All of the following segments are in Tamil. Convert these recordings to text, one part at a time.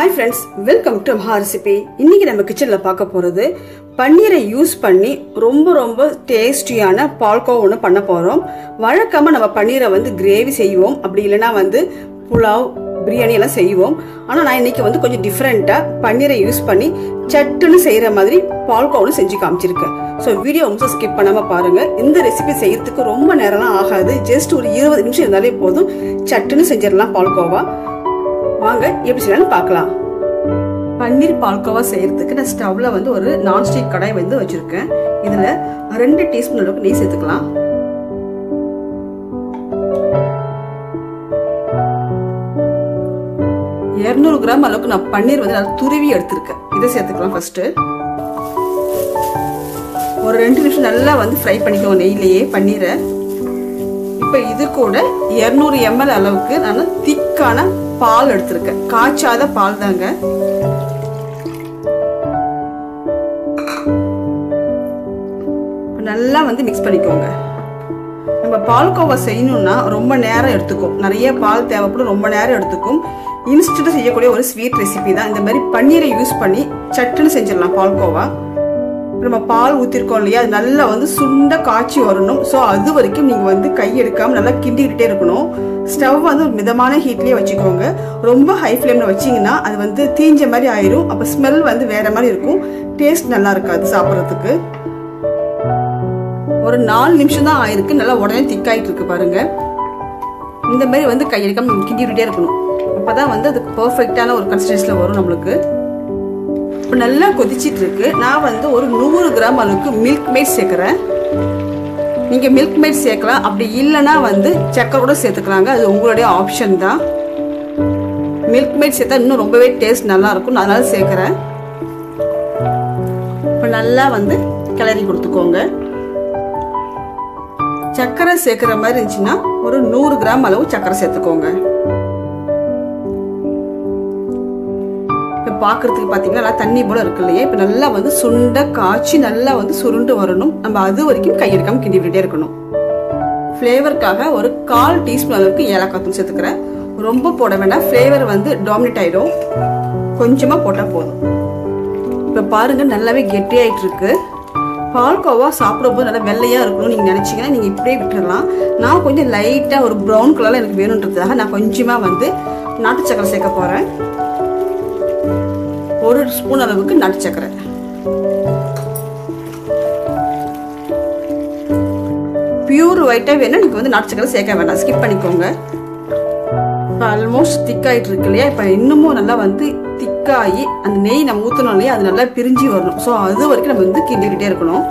hi friends welcome to Maha recipe இன்னைக்கு நம்ம கிச்சனில் பார்க்க போகிறது பன்னீரை யூஸ் பண்ணி ரொம்ப ரொம்ப டேஸ்டியான பால்கோ ஒன்று பண்ண போகிறோம் வழக்கமாக நம்ம பன்னீரை வந்து கிரேவி செய்வோம் அப்படி இல்லைன்னா வந்து புலாவ் பிரியாணி எல்லாம் செய்வோம் ஆனால் நான் இன்னைக்கு வந்து கொஞ்சம் டிஃப்ரெண்ட்டாக பன்னீரை யூஸ் பண்ணி சட்டுன்னு செய்கிற மாதிரி பால்கோவும் செஞ்சு காமிச்சிருக்கேன் ஸோ வீடியோ ரொம்ப ஸ்கிப் பண்ணாமல் பாருங்கள் இந்த ரெசிபி செய்யறதுக்கு ரொம்ப நேரம்லாம் ஆகாது ஜஸ்ட் ஒரு இருபது நிமிஷம் இருந்தாலே போதும் சட்டுன்னு செஞ்சிடலாம் பால்கோவா வாங்க எப்படி செய்யலாம்னு பார்க்கலாம் பன்னீர் பால்கோவா செய்யறதுக்கு நான் ஸ்டவ்ல வந்து ஒரு நான்ஸ்டிக் கடாய் வந்து வச்சிருக்கேன் இதுல ரெண்டு டீஸ்பூன் அளவுக்கு நெய் சேர்த்துக்கலாம் இருநூறு கிராம் அளவுக்கு நான் பன்னீர் வந்து நல்லா துருவி எடுத்திருக்கேன் இதை சேர்த்துக்கலாம் ஃபர்ஸ்ட் ஒரு ரெண்டு நிமிஷம் நல்லா வந்து ஃப்ரை பண்ணிக்கோங்க நெய்லேயே பன்னீரை இப்போ இது கூட இருநூறு எம்எல் அளவுக்கு நான் திக்கான பால் எடுத்திருக்கேன் காய்ச்சாத பால் தாங்க நல்லா வந்து மிக்ஸ் பண்ணிக்கோங்க நம்ம பால்கோவா செய்யணும்னா ரொம்ப நேரம் எடுத்துக்கும் நிறைய பால் தேவைப்படும் ரொம்ப நேரம் எடுத்துக்கும் இன்ஸ்டன்ட் செய்யக்கூடிய ஒரு ஸ்வீட் ரெசிபி தான் இந்த மாதிரி பன்னீரை யூஸ் பண்ணி சட்டுன்னு செஞ்சிடலாம் பால்கோவா நம்ம பால் ஊற்றிருக்கோம் இல்லையா அது நல்லா வந்து சுண்ட காய்ச்சி வரணும் ஸோ அது வரைக்கும் நீங்கள் வந்து கை எடுக்காமல் நல்லா கிண்டிக்கிட்டே இருக்கணும் ஸ்டவ் வந்து ஒரு மிதமான ஹீட்லேயே வச்சுக்கோங்க ரொம்ப ஹை ஃப்ளேமில் வச்சிங்கன்னா அது வந்து தீஞ்ச மாதிரி ஆயிரும் அப்போ ஸ்மெல் வந்து வேற மாதிரி இருக்கும் டேஸ்ட் நல்லா இருக்காது சாப்பிட்றதுக்கு ஒரு நாலு நிமிஷம் தான் ஆயிருக்கு நல்லா உடனே திக்காயிட்டு இருக்கு பாருங்க இந்த மாதிரி வந்து கை எடுக்காம கிண்டிக்கிட்டே இருக்கணும் அப்பதான் வந்து அது பர்ஃபெக்டான ஒரு கன்சிஸ்டன்சியில் வரும் நம்மளுக்கு இப்போ நல்லா கொதிச்சிட்டு இருக்கு நான் வந்து ஒரு நூறு கிராம் அளவுக்கு மில்க் மேட் சேர்க்குறேன் நீங்கள் மில்க் மேட் சேர்க்கலாம் அப்படி இல்லைன்னா வந்து சக்கரை கூட சேர்த்துக்கலாங்க அது உங்களுடைய ஆப்ஷன் தான் மில்க் மேட் சேர்த்தா இன்னும் ரொம்பவே டேஸ்ட் நல்லா இருக்கும் நான் அதனால சேர்க்குறேன் இப்போ நல்லா வந்து கிளறி கொடுத்துக்கோங்க சர்க்கரை சேர்க்குற மாதிரி இருந்துச்சுன்னா ஒரு நூறு கிராம் அளவு சர்க்கரை சேர்த்துக்கோங்க இப்போ பார்க்குறதுக்கு பார்த்தீங்கன்னா நல்லா தண்ணி போல இருக்கு இல்லையா இப்போ நல்லா வந்து சுண்ட காய்ச்சி நல்லா வந்து சுருண்டு வரணும் நம்ம அது வரைக்கும் கையெடுக்காம கிண்டி விட்டுட்டே இருக்கணும் ஃப்ளேவருக்காக ஒரு கால் டீஸ்பூன் அளவுக்கு ஏலக்காய் தூள் சேர்த்துக்கிறேன் ரொம்ப போட வேண்டாம் ஃப்ளேவர் வந்து டாமினேட் ஆயிடும் கொஞ்சமாக போட்டால் போதும் இப்போ பாருங்க நல்லாவே கெட்டியாயிட்டு இருக்கு பால்கோவா சாப்பிடும்போது நல்லா வெள்ளையாக இருக்கணும்னு நீங்கள் நினச்சிங்கன்னா நீங்கள் இப்படியே விட்டுடலாம் நான் கொஞ்சம் லைட்டாக ஒரு ப்ரௌன் கலரில் எனக்கு வேணுன்றதுக்காக நான் கொஞ்சமாக வந்து நாட்டு சக்கரை சேர்க்க போகிறேன் ஒரு ஸ்பூன் அளவுக்கு நாட்டு சக்கரை பியூர் ஒயிட்டாக வேணால் நீங்கள் வந்து நாட்டு சக்கரை சேர்க்க வேண்டாம் ஸ்கிப் பண்ணிக்கோங்க இப்போ ஆல்மோஸ்ட் திக்காயிட்டு இருக்கு இல்லையா இப்போ இன்னமும் நல்லா வந்து திக்காகி அந்த நெய் நம்ம ஊற்றணும் இல்லையா அது நல்லா பிரிஞ்சு வரணும் ஸோ அது வரைக்கும் நம்ம வந்து கிண்டிக்கிட்டே இருக்கணும்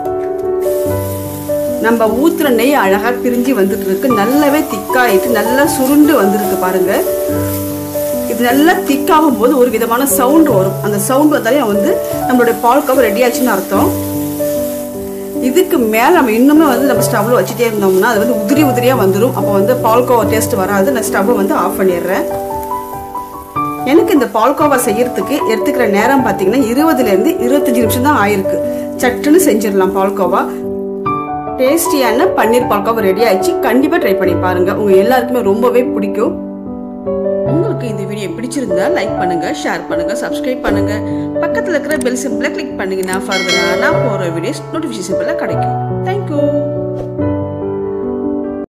நம்ம ஊற்றுற நெய் அழகாக பிரிஞ்சு வந்துட்டு இருக்கு நல்லாவே திக்காயிட்டு நல்லா சுருண்டு வந்திருக்கு பாருங்க இது நல்லா திக்காகும் போது ஒரு விதமான சவுண்ட் வரும் அந்த சவுண்ட் வந்தாலே வந்து நம்மளுடைய பால் கவர் ரெடி ஆச்சுன்னு அர்த்தம் இதுக்கு மேலே நம்ம இன்னுமே வந்து நம்ம ஸ்டவ்வில் வச்சுட்டே இருந்தோம்னா அது வந்து உதிரி உதிரியாக வந்துடும் அப்போ வந்து பால்கோவா டேஸ்ட் வராது நான் ஸ்டவ்வை வந்து ஆஃப் பண்ணிடுறேன் எனக்கு இந்த பால்கோவா செய்யறதுக்கு எடுத்துக்கிற நேரம் பார்த்தீங்கன்னா இருபதுலேருந்து இருபத்தஞ்சி நிமிஷம் தான் ஆயிருக்கு சட்டுன்னு செஞ்சிடலாம் பால்கோவா டேஸ்டியான பன்னீர் பால்கோவா ரெடி ஆயிடுச்சு கண்டிப்பாக ட்ரை பண்ணி பாருங்க உங்க எல்லாருக்குமே ரொம்பவே பிடிக்கும் உங்களுக்கு இந்த வீடியோ பிடிச்சிருந்தா லைக் பண்ணுங்க ஷேர் பண்ணுங்க சப்ஸ்கிரைப் பண்ணுங்க பக்கத்தில் இருக்கிற பெல் சிம்பிளை கிளிக் பண்ணீங்கன்னா ஃபர்தராக நான் போகிற வீடியோஸ் நோட்டிஃபிகேஷன் கிடைக்கும் தேங்க்யூ